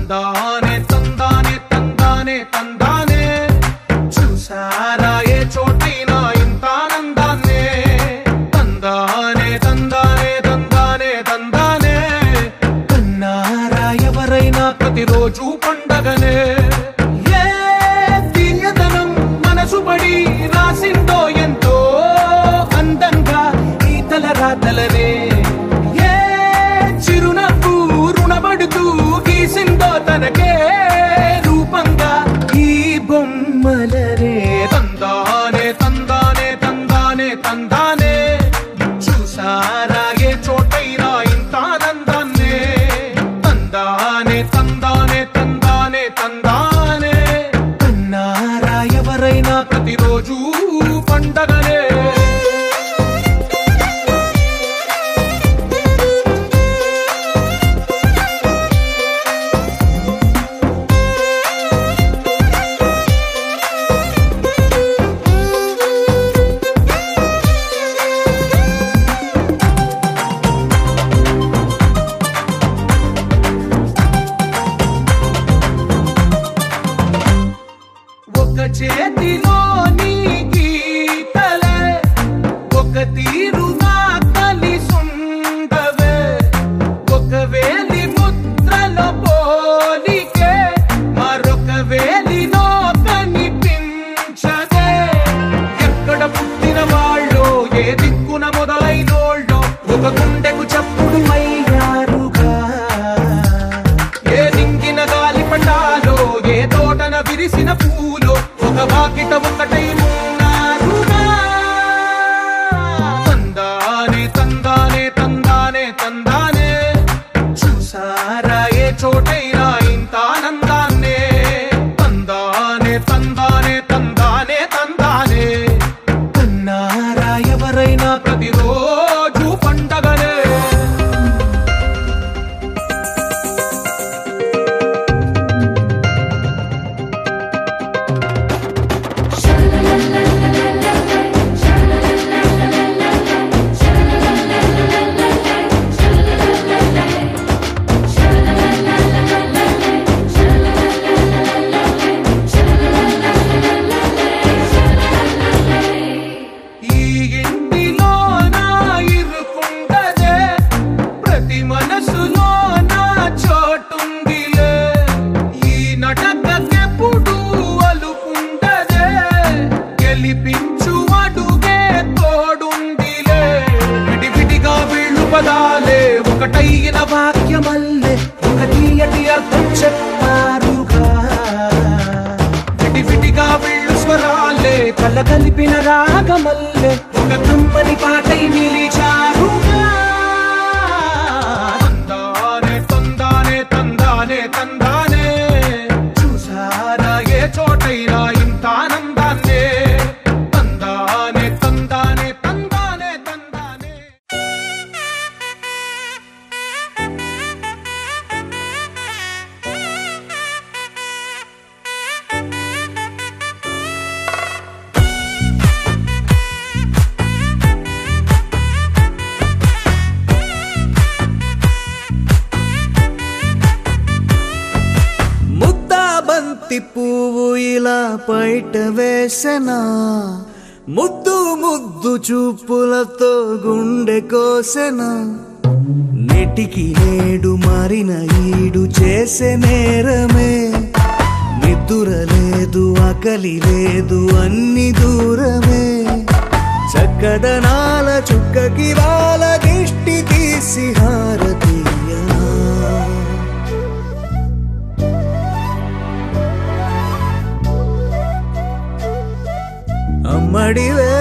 తందానే తందానే తందానే తందానే చూసారా ఏ చోటైనా ఇంత ఆనందాన్నే తందానే తందానే తందానే తందానే కన్నారా ఎవరైనా ప్రతిరోజు పండగనే ఏ తీయదనం మనసు పడి రాసిందో ఎంతో అందంగా ఈ తల రాతలనే ఏ చిరునవ్వు రుణపడుతూ గీసిందో తనకే రూపంగా ఈ బొమ్మలనే తందానే తందానే తందానే తందానే చూసారా ఏ చోటైనా ఇంత ఆనందాన్నే తందానే తందానే తందానే తందానే కన్నారా ఎవరైనా ప్రతిరోజు పండగనే ఒక చేతిలో నీ గీతలే ఒక తీరుగా కలిసుండవే ఒక వేలి ముద్రల పోలికే మరొక వేలిలో కనిపించదే ఎక్కడ పుట్టిన వాళ్ళో ఏ దిక్కున మొదలైనోళ్ళో ఒక గుండెకు చప్పుడు అయ్యారుగా ఏ దింగిన గాలి పటాలో ఏ తోటన విరిసిన పూలో ఒక వాకిట ఒకటై ఉన్నారుగా తందానే తందానే తందానే తందానే చూసారా ఏ చోటైనా ఇంత ఆనందాన్నే తందానే తందానే తందానే తందానే కన్నారా ఎవరైనా ప్రతిరోజు పండగనే ఈ ఇంటిలో నా ఇరుకుండదే ప్రతి మనసులో నా చోటుందిలే ఈ నటకెప్పుడు అలుకుండదే గెలిపించు అడుగే తోడుందిలే విడివిడిగా వీళ్ళు పదాలే ఒకటైన వాక్యమల్లే ఒక తీయటి అర్థం చెప్పారుగా విడివిడిగా వీళ్ళు స్వరాలే కల కలిపిన రాగమల్లే ఒక కమ్మని పాటై నిలిచారుగా తందానే తందానే తందానే తందానే చూసారా ఏ చోటైనా ఇంత ఆనందాన్నే తందానే తందానే తందానే తందానే ముద్దా బంతి పువ్వు ఇలా బయట వేసెనా ముద్దు ముద్దు చూపులతో గుండె కోసెనా నెటికి నేడు మారిన ఈడు చేసే నేరమే నిద్ర లేదు ఆకలి లేదు అన్ని దూరమే చక్కదనాల చుక్కకి వాళ్ళ దిష్టి తీసి హారతీయనా అమ్మడివే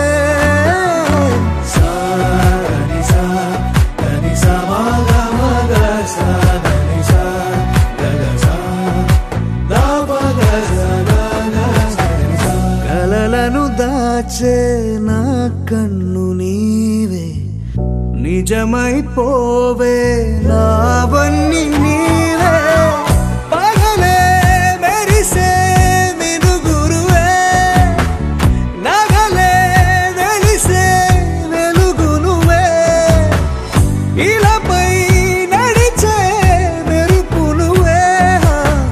సాగని సా గని సా మగ మగ సా గని సా గగ సా దా పగ సా గగ సా గని సా. కలలను దాచే నా కన్ను నీవే నిజమైపోవే నావన్నీ నీవే పగలే మెరిసే మినుగురువే నగలే వెలిసే వెలుగు నువ్వే ఇలాపై నడిచే మెరుపు నువ్వే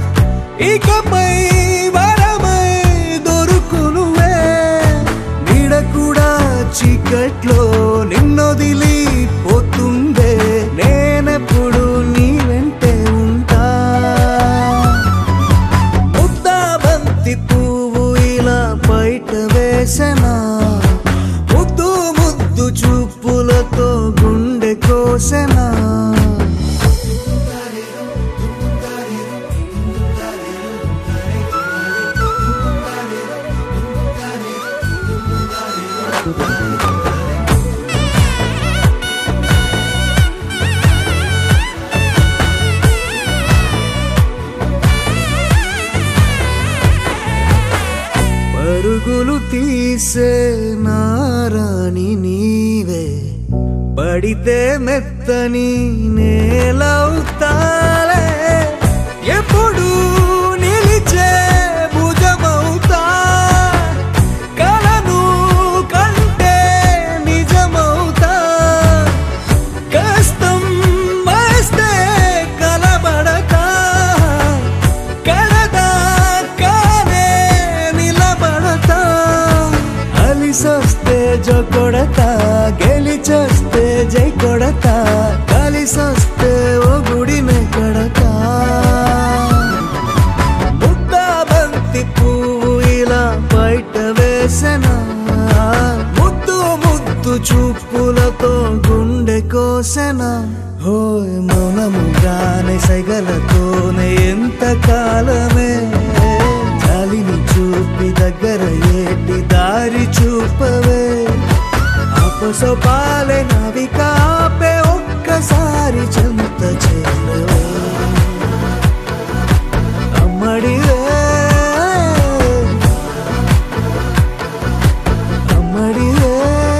తీసే నారాణి నీవే పడితే మెత్తని నేలవుతాలే ఎప్పుడు నిలిచే భుజమవుతా కలను కంటే నిజమవుతా కష్టం వస్తే కలబడతా కడదా కానే నిలబడతా అలిసొస్తే జో కొడతా గెలిచొస్తే జై కొడతా కలిసొస్తే ఓ గుడినే కడతా ముద్దా బంతి పువ్వు ఇలా బయట వేసెనా ముద్దు ముద్దు చూపులతో గుండె కోసెనా హోయ్ మౌనముగానే సైగలతోనే ఎంత కాలమే జాలిని చూపి దగ్గర ఏటి దారి చూపవే అపసపాలే నవికాపే ఒక్కసారి చెంత చేరవే అమ్మడివే అమ్మడివే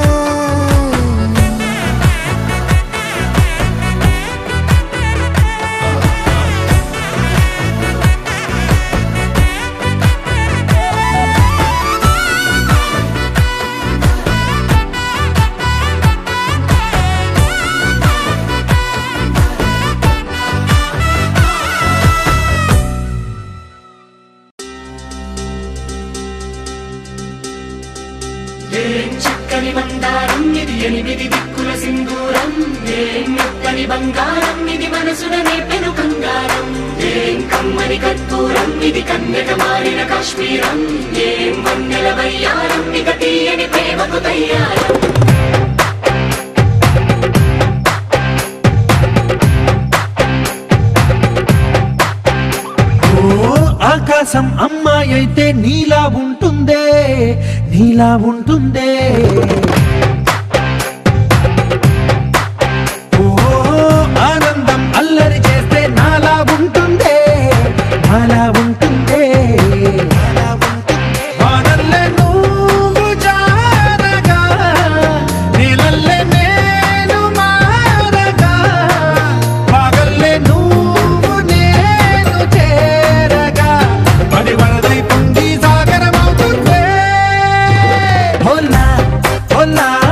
ఏం చక్కని మందారం ఇది ఎనిమిది దిక్కుల సింధూరం ఏం మెత్తని బంగారం ఇది మనసున నేపెను కంగారం ఏం కమ్మని కర్పూరం ఇది కన్యక మారిన కాశ్మీరం ఏం వన్నెల వయ్యారం ఇక తీయని ప్రేమకు తయ్యారం ఓ ఆకాశం అమ్మాయి అయితే నీలా ఉంటుందే నీలా ఉంటుందే ఓ ఆనందం అల్లరి చేస్తే నాలా ఉంటుందే నాలా ఉంటుందే వానల్లే నువ్వు జారగా నీలల్లే నేను మారగా పగల్లే నువ్వు నేను చేరగా పడి వరదై పొంగి సాగరమవుతుందే హోలా హోలా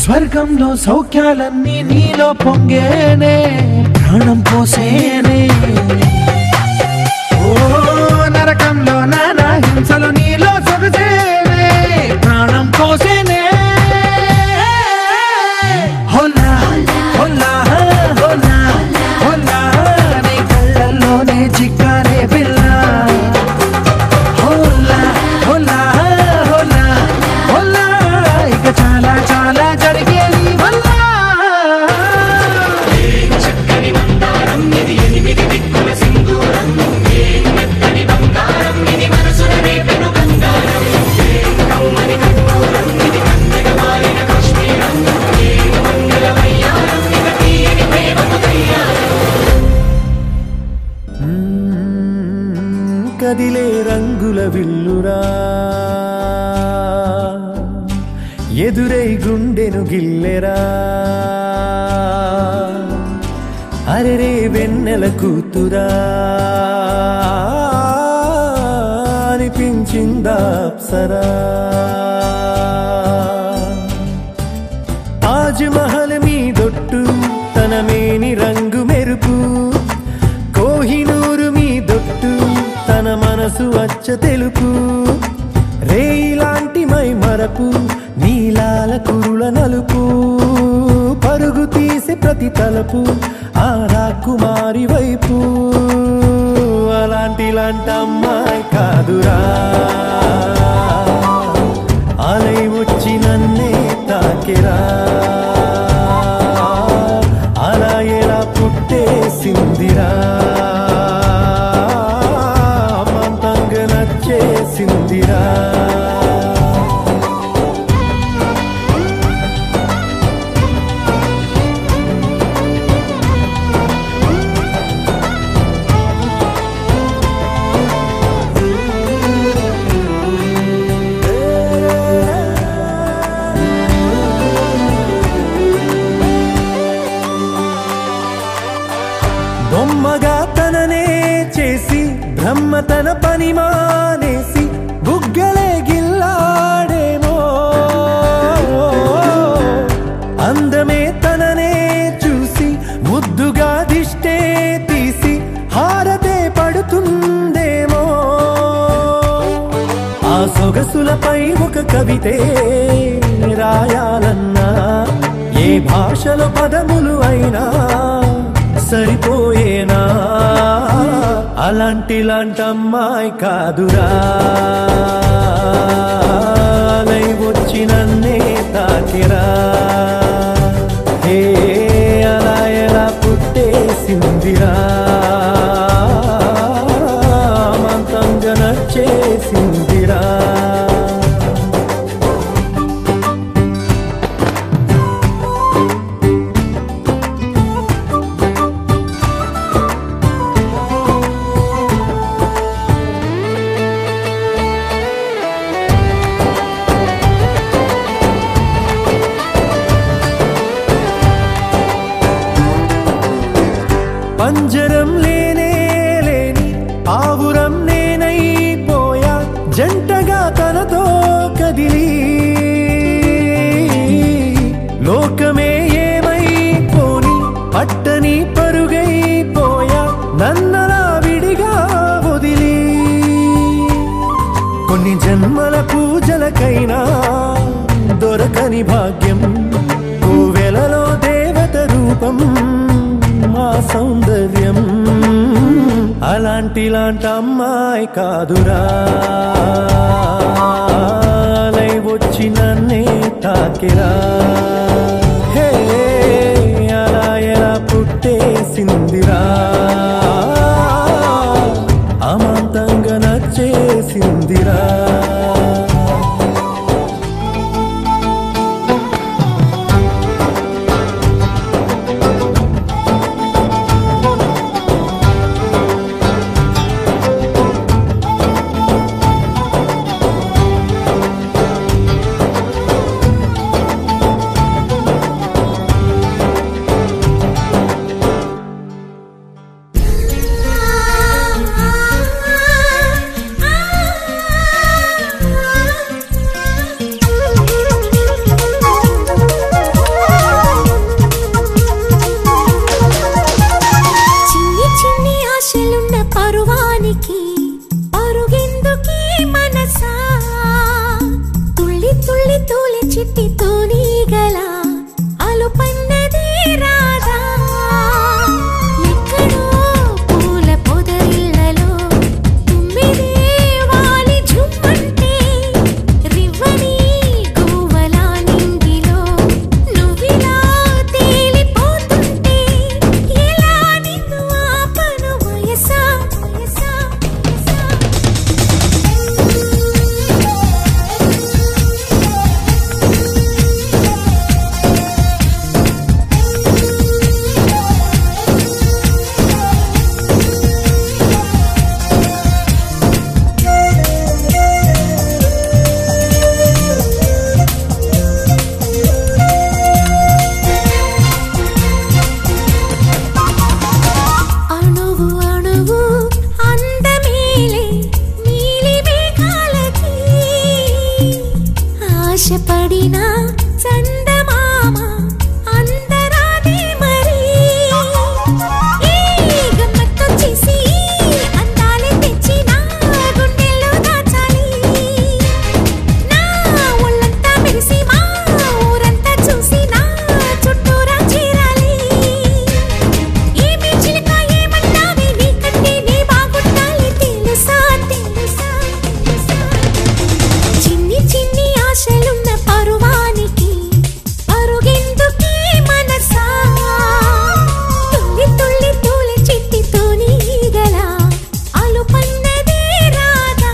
స్వర్గంలో సౌఖ్యాలన్నీ నీలో పొంగేనే ప్రాణం పోసేనే ఓ నరకంలో నానా హింసలు నీలో సొగసేనే ప్రాణం పోసేనే హోలా హోలా హోలా హోలా నీ కళ్ళల్లోనే చిక్కానే పిల్ల హోలా హోలా హోలా హోలా ఇక చాలా చాలా జరిగేది వల్ల చక్కని మందారం ఇది ఎనిమిది దిక్కుల సింధూరం ఏం మెత్తని బంగారం ఇది మనసున రేపెను బంగారం ఏం కమ్మని కర్పూరం ఇది కన్నెగ మారిన కాశ్మీరం ఏం మంగళ వయ్యారం ఇక తీయని ప్రేమకు తయ్యారం కదిలే రంగుల విల్లురా ఎదురై గుండెను గిల్లెరా అరెరే వెన్నెల కూతురా అనిపించిందా అప్సరా తాజ్ మహల్ మీ దొట్టు తన మేని రంగు మెరుపు కోహినూరు మీ దొట్టు తన మనసు అచ్చ తెలుపు రేయిలాంటి మై మరపు నీలాల కురుల నలుపు పరుగు తీసే ప్రతి తలపు ఆ రాకుమారి వైపు అలాంటి లాంటి అమ్మాయి కాదురా అలై వచ్చి నన్నే తాకిరా అలా ఎలా పుట్టేసిందిరా మంతంగా నచ్చేసిందిరా బొమ్మగా తననే చేసి బ్రహ్మ తన పని మానేసి బుగ్గలే గిల్లాడేమో అందమే తననే చూసి ముద్దుగా దిష్టే తీసి హారతే పడుతుందేమో ఆ సొగసులపై ఒక కవితే రాయాలన్నా ఏ భాషలో పదములు అయినా సరిపోయేనా అలాంటి లాంటి అమ్మాయి కాదురా అలై వచ్చి నన్నే తాకిరా హే అలా ఎలా పుట్టేసిందిరా మంతంగా నచ్చేసిందిరా పంజరం లేనే లేని ఆవురం నేనైపోయా జంటగా తనతో కదిలి లోకమే ఏమైపోని పట్టని పరుగైపోయా నన్నలా విడిగా వదిలి కొన్ని జన్మల పూజలకైనా దొరకని భాగ్యం కోవెలలో దేవత రూపం మా సౌందర్యం అలాంటి లాంటి అమ్మాయి కాదురా అలై వచ్చి నన్నే తాకిరా హే అలా ఎలా పుట్టేసిందిరా అమాంతంగా నచ్చేసిందిరా చందమామ అందరాదే మరి ఈ గమ్మత్తొచ్చేసి అందాలే తెచ్చి నా గుండెల్లో దాచాలి నా ఒళ్ళంతా మెరిసి మా ఊరంతా చూసి నా చుట్టూరా చేరాలి ఏమి చిలక ఏమన్నావే నీకంటే నీ బాగుండాలి తెలుసా తెలుసా తెలుసా చిన్ని చిన్ని ఆశలున్న పరువానికి పరుగెందుకే మనసా తుల్లి తుల్లి తూలి చిట్టి తూనీగల అలుపన్నదే రాదా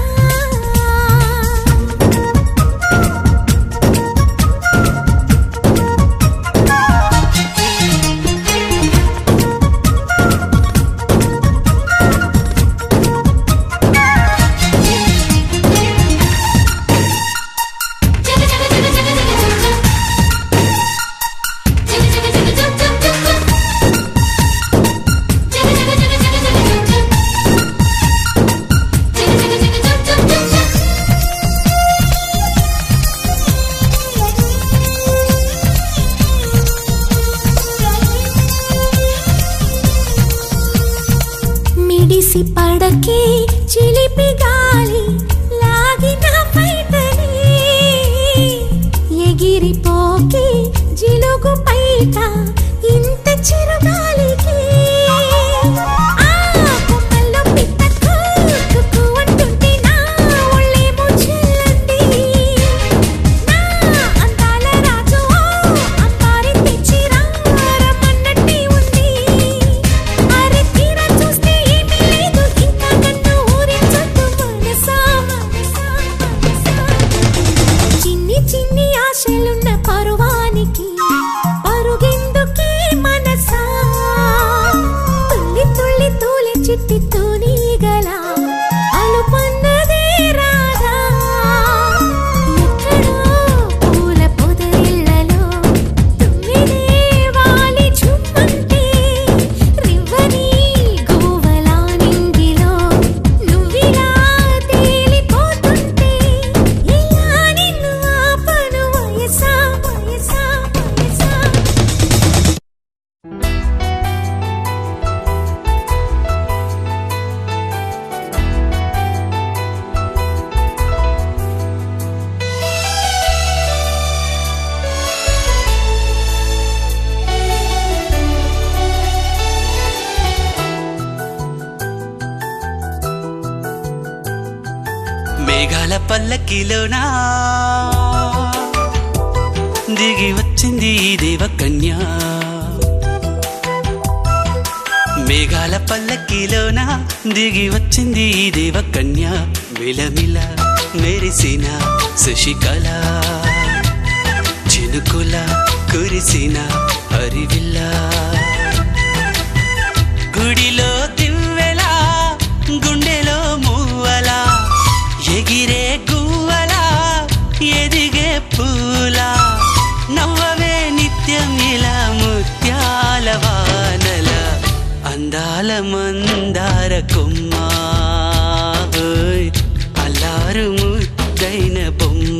మిడిసి పడకే చిలిపి గాలి లాగిన పైటని ఎగిరిపోకే జిలుగు పైట ఇంత చిరుగాలికి ఆ కొమ్మల్లో పిట్ట కుక్కు అంటుంటే నా ఒళ్ళేమో చెల్లండి నా అందాల రాజు అంబారి తెచ్చి రమ్మన్నట్టే ఉంది అరే తీరా చూస్తే ఏమీ లేదు ఇంకా నన్ను ఊరించొద్దు మనసా మనసా మనసా చిన్ని చిన్ని ఆశలున్న పరువానికి పరుగెందుకే మనసా తుల్లి తుల్లి తూలి చిట్టి తూనీగల అలుపన్నదే రాదా ఎక్కడో పూల పొదరిళ్ళలో తుమ్మిదే వాలి చుమ్మంటే రివ్వని గోవలా నింగిలో నువ్విలా తేలిపోతుంటే ఇలా నిన్ను ఆపను వయసా వయసా వయసా మేఘాల పల్లకిలోనా దిగి వచ్చింది ఈ దేవకన్య మేఘాల పల్లకిలోన దిగి వచ్చింది ఈ దేవకన్య మిలమిల మెరిసిన శశికళ చినుకుల కురిసిన హరివిల్లా గుడిలో దివ్వెలా గుండెలో మూవలా ఎగిరే గువ్వలా ఎదిగే పూలా నవ్వవే నిత్యం ఇలా ముత్యాల వానల అందాల మందార కొమ్మ ఓయ్, అల్లారు ముద్దైన బొమ్మ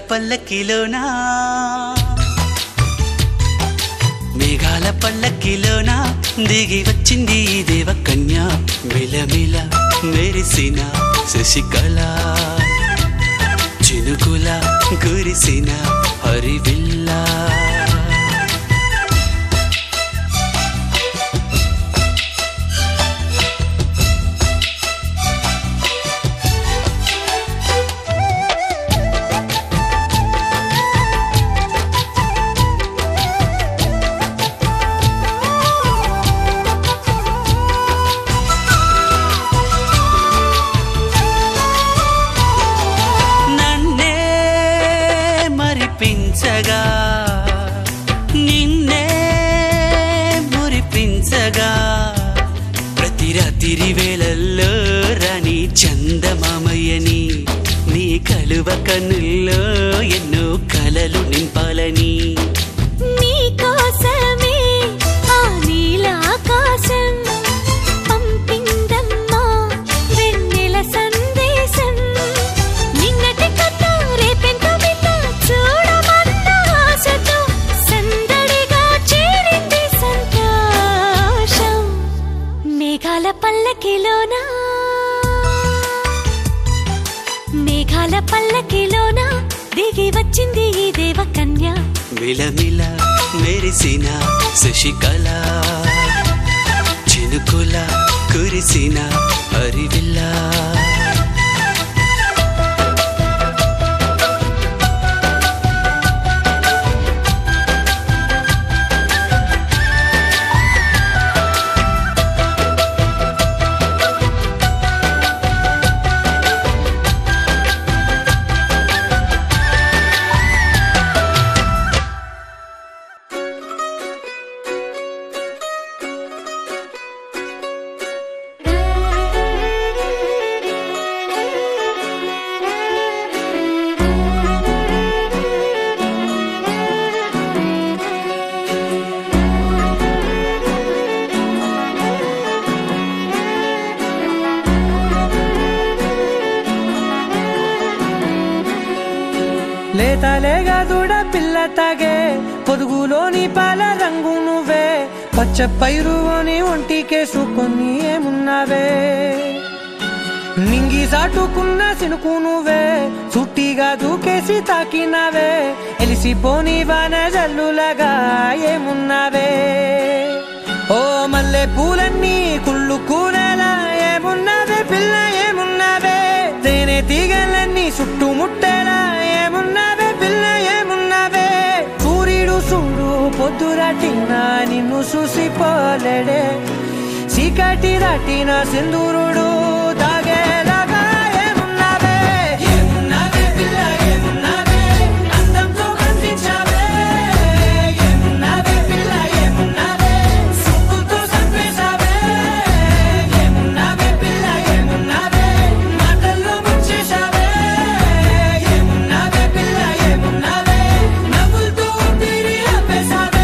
పల్లకిలోనా మేఘాల పల్లకిలోన దిగి వచ్చింది ఈ దేవ కన్య మిలమిల మెరిసిన శశికళ చినుకుల కురిసిన హరివిల్లా నన్నే మరిపించగా నిన్నే మురిపించగా ప్రతి రాత్రి వేళల్లో రాణి చందమామయ్యని నీ కలువ కన్నుల్లో ఎన్నో కలలు నింపాలని నీకోసమే ఆ నీలాకాశం పంపిందమ్మా వెన్నెల సందేశం నిన్నటి కథ రేపెంత వింత చూడమన్న ఆశతో సందడిగా చేరింది సంతోషం మేఘాల పల్లకిలోనా మేఘాల పల్లకిలోనా దిగి వచ్చింది ఈ దేవ కన్య మిలమిల మెరిసిన శశికళ చినుకుల కురిసిన హరివిల్లా లేత లేగా దూడ పిల్ల తాగే పొదుగులోని పాల రంగు నువ్వే పచ్చ పైరుని ఒంటికేసుకొని ఏమున్నావే నింగి సాటుకున్న సినుకు నువ్వే చుట్టిగా దూకేసి తాకినావే ఎలిసిపోని వాన జల్లులగా ఏమున్నావే ఓ మల్లె పూలన్నీ కుళ్ళు కూనేలా ఏమున్నావే పిల్ల ఏమున్నావే తేనె తీగలన్నీ చుట్టుముట్టేలా ఏమున్నావే పిల్ల ఏమున్నావే సూర్యుడు చూడు పొద్దురాటిన నిన్ను చూసిపోలేడే చీకటి దాటిన సింధూరుడు తాగేలాగా ఏమున్నావే ఏమున్నావే పిల్ల ఏమున్నావే అందంతో కనిపించావే ఏమున్నావే పిల్ల ఏమున్నావే సుక్కుతో చంపేశావే ఏమున్నావే పిల్ల ఏమున్నావే మాటల్లో ముంచేశావే ఏమున్నావే పిల్ల ఏమున్నావే నవ్వులతో ఊపిరి ఆపేశావే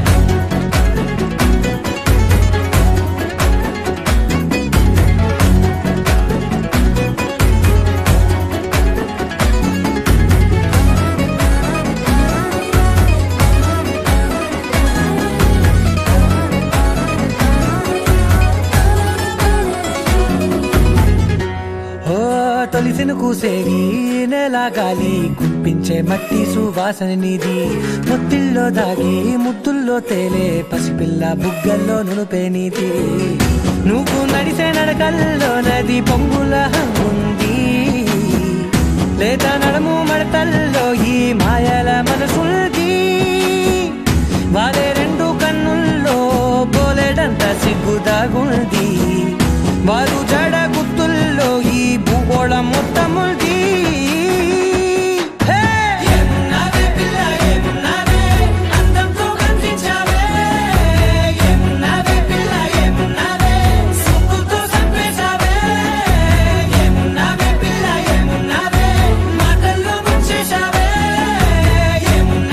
ఓ తొలిసిన కూసేగి నెల గాలి గుప్పించే మట్టి సువాసన నీది ముత్తిల్లో దాగి ముద్దుల్లో తేలే పసిపిల్ల బుగ్గల్లో నునుపే నీది నువ్వు నడిసే నడకల్లో నది పొంగుల హంగుంది లేత నడము మడతల్లో ఈ మాయల మనసుంది వారే రెండు కన్నుల్లో పోలేడంత సిగ్గుదాగుంది వారు జడ గుర్తుల్లో ఈ భూగోళం మొత్తముంది హే! ఏమున్నావే పిల్ల, ఏమున్నావే? అందంతో కనిపించావే. ఏమున్నావే పిల్ల, ఏమున్నావే? సుక్కుతో చంపేశావే. ఏమున్నావే పిల్ల, ఏమున్నావే? మాటల్లో ముంచేశావే. ఏమున్నావే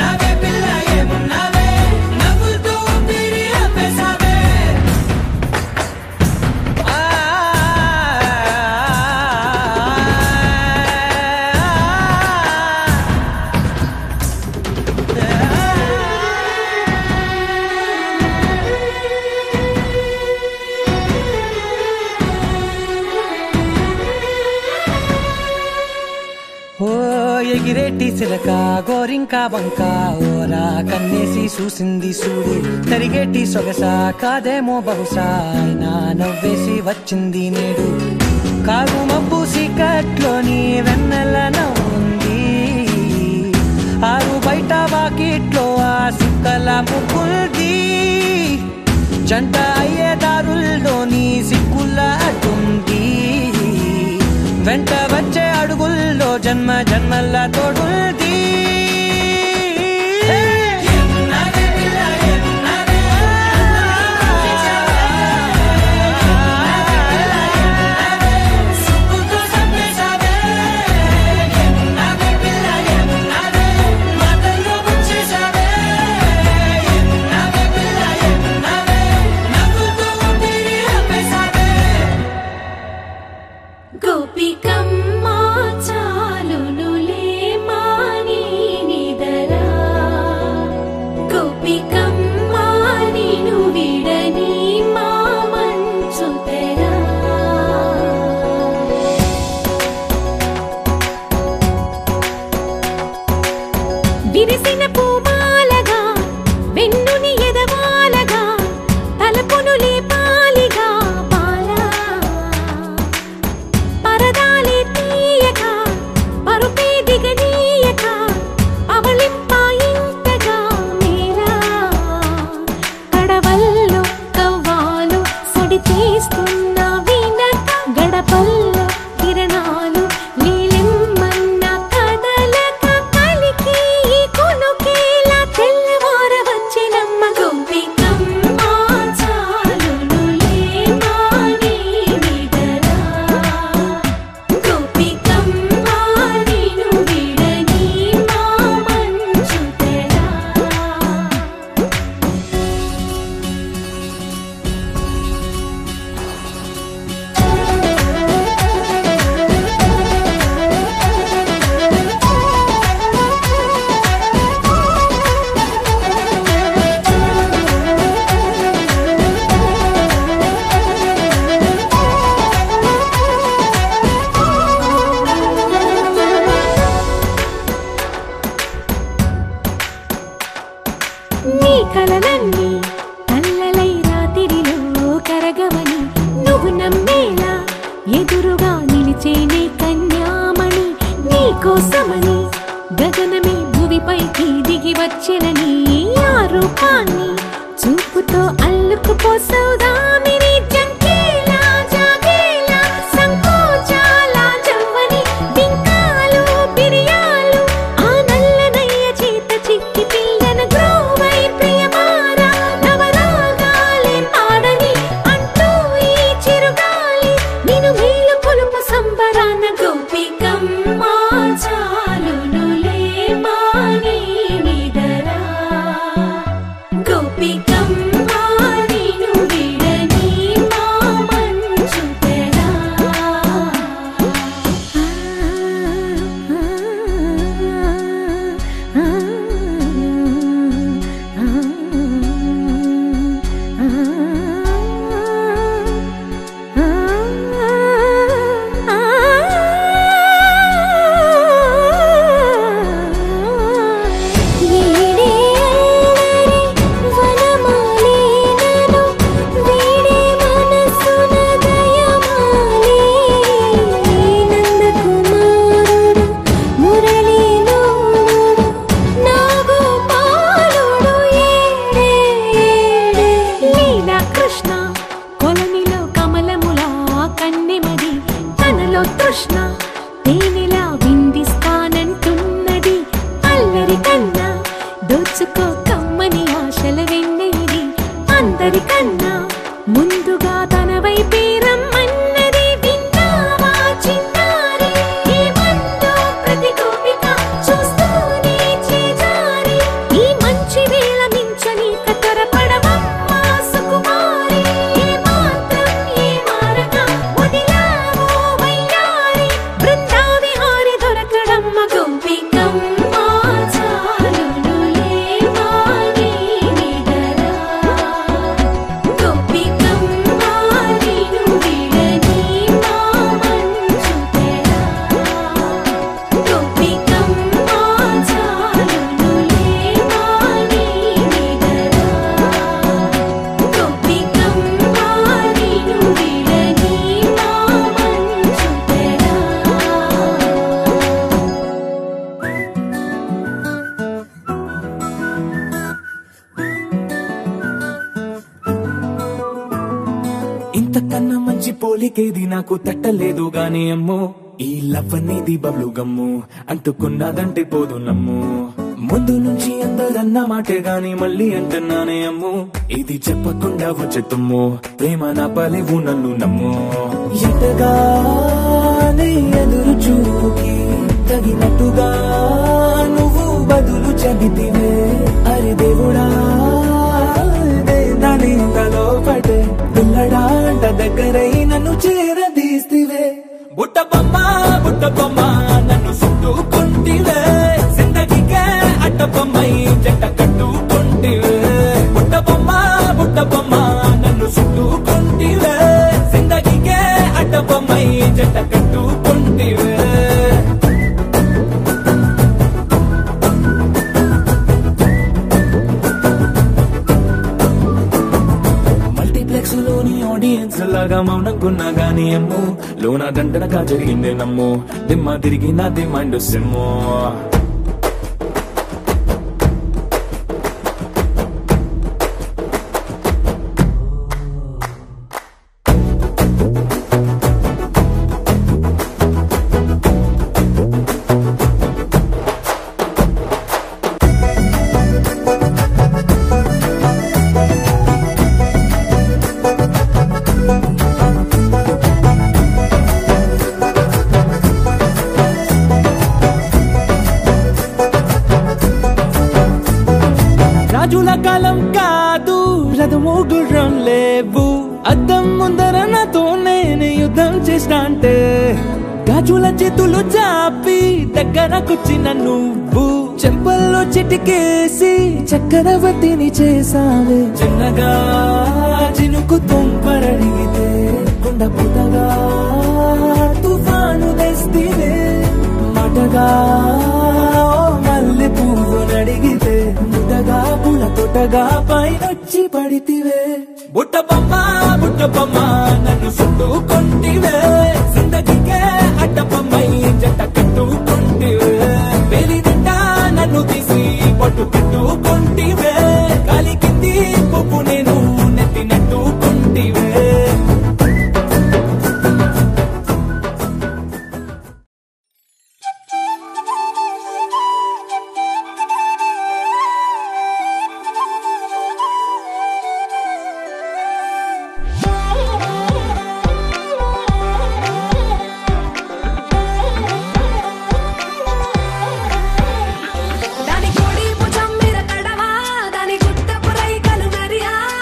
చిలక గోరింక బంక ఓరా కన్నేసి చూసింది సూడి తరిగేటి సొగస కాదేమో బహుశా అయినా నవ్వేసి వచ్చింది నేడు కాగు మబ్బు సీకట్లోని వెన్నెల నవ్వుంది ఆరు బయట వాకిట్లో ఆ సుక్కల ముగ్గుల్ది జంట అయ్యే దారుల్లోని సిక్కుల అడ్డుంది వెంట వచ్చే అడుగుల్లో జన్మ జన్మల తోడుంది గోపికమ్మ చాలునులే మాని నిదరా గోపికమ్మ నిను విడని మా మంచు తెరా విరిసిన పూమాలగా వెన్నుని ఎదవాలగా తలపును లేపాలిగా బాలా పరదాలే తీయక పరుపే దిగనీయక అవళింపాయింతగా మేరా కడవల్లో కవ్వాలు సడి తీస్తున్న వినక గడపల్లో కిరణాలు నీలిమ్మన్న కదలక కలికి ఈ కొనుకేలా తెల్లవార వచ్చినమ్మ గోపికమ్మ చాలునులే మాని నిదరా గోపికమ్మ నిను విడని మా మంచు తెరా నీ కలలన్నీ కల్లలై రాత్రిలో కరగవని నువ్వు నమ్మేలా ఎదురుగా నిలిచేనే కన్యామణి నీ కోసమని గగనమే భూమిపైకి దిగి వచ్చినని ఆ రూపాన్ని చూపుతో అల్లుకుపోసౌదామిని జంకేలా జాగేలా సంకోచాల జవ్వని బింకాలు బిరియాలు ఆ నల్లనయ్య చేత చిక్కి పిల్లన గ్రోవై ప్రియమారా నవరాగాలే పాడని అంటూ ఈ చిరుగాలి నిన్ను మేలు కొలుపు సంబరాన గోపికమ్మ చాలునులే మాని నిదరా గోపికమ్మ నిన్ను విడని మా మంచు తెరా కృష్ణ కొలనిలో కమలముల కన్నెమది తనలో తృష్ణ తేనెలా విందిస్తానంటున్నది అల్లరి కన్నా దోచుకో కమ్మని ఆశల వెన్నెయిది అందరికన్నా ముందుగా తన వైపే రమ్మన్నది విన్నావా చిన్నారి ఏమందో ప్రతి గోపిక చూస్తూనే చేజారి ఈ మంచి వేళ మించని కతరపడవమ్మా సుకుమారి ఏ మాత్రం ఏ మారక వదిలావో వయ్యారి బృందావిహారి దొరకడమ్మ గోపికమ్మ చాలునులే మా పోలికేది నాకు తట్టలేదు గాని అమ్మో ఈ లవ్ అనేది బబ్లు గమ్ము అంటుకున్నదంటే పోదు నమ్ము ముందు నుంచి అందరన్న మాటే గాని మళ్ళీ అంటున్నానే అమ్ము ఇది చెప్పకుండా వచ్చే తుమ్ము ప్రేమ నా పలేవు నన్ను నమ్ము ఎటగానే ఎదురు చూకి తగినట్టుగా నువ్వు బదులు చెబితివే అరే దేవుడా ఇదే దాని తలో పటే పిల్లడాంట దగ్గరై నన్ను చేరదీస్తివే బుట్ట బొమ్మ బుట్ట బొమ్మ నన్ను చుట్టుకుంటివే జిందగీకే అట్ట బొమ్మై జంట కట్టుకుంటివే బుట్ట బొమ్మ బుట్ట బొమ్మ నన్ను చుట్టుకుంటివే జిందగీకే అట్ట బొమ్మై జంట కట్టుకుంటివే మల్టీప్లెక్స్ లోని ఆడియన్స్ లాగా మౌనంకున్నా గానీ అమ్ము లోన దండనగా జరిగిందే నమ్ము దిమ్మ తిరిగి నాది మైండ్ సిమ్ము రాజుల కాలం కాదు రథము గుర్రం లేవు అద్దం ముందర నాతో నేను యుద్ధం చేస్తా అంటే గాజుల చేతులు చాపి దగ్గరకొచ్చిన నువ్వు చెంపల్లో చిటికేసి చక్రవర్తిని చేసావే చిన్నగా చినుకు తుంపరడిగితే కొండ పుటగా తుఫాను తెస్తివే మాటగా ఓ మల్లె పువ్వు నడిగితే ముటగా పుల తొటగా పైనొచ్చి పడితివే బుట్ట బొమ్మ బుట్ట బొమ్మ నన్ను చుట్టుకుంటివే జిందగీకే అడ్డ బొమ్మై జంట కట్టుకుంటివే వేలి నిండా నన్ను తీసి పట్టు కట్టుకుంటివే కాలి కింది పువ్వు నేను నెత్తినట్టుకుంటివే దాని కోడి భుజం మీద కడవా దాని గుట్టపు రైకలు మెరియా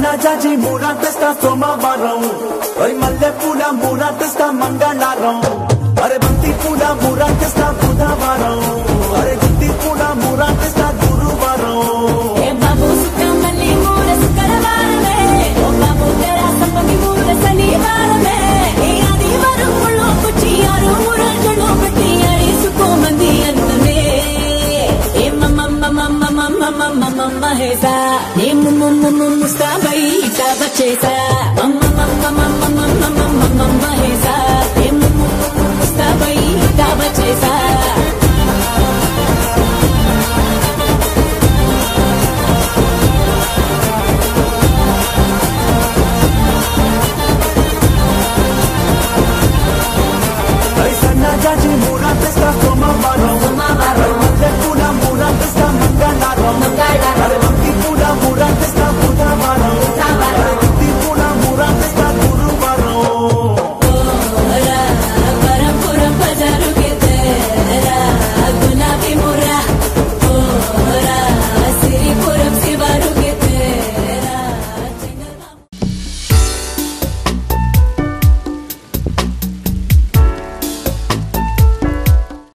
జాజి మూరా తెస్తా సోమవారం అరే మల్లె పూల మూరా తెస్తా మంగళవారం అరే బంతి పూల మూరా తెస్తా బుధవారం అరే గుత్తి పూల మూరా తెస్తా గురువారం ఏ బాబు సుఖమల్లి మూల శుక్రవారమే ఓ బాబు తెరా సప్పని మూల శనివారమే ఏ ఆదివారం ముళ్ళు పుచ్చి ఆరు మురళ్ళు పెట్టి అడిసుకోమంది అందమే ఏ మమ్మ మమ్మ మమ్మ మమ్మ మమ్మ హేసా ఏ ముమ్మ ముస్తాబై ఇట వచ్చేసా మమ్మ మమ్మ మమ్మ మమ్మ మమ్మ మమ్మ హేసా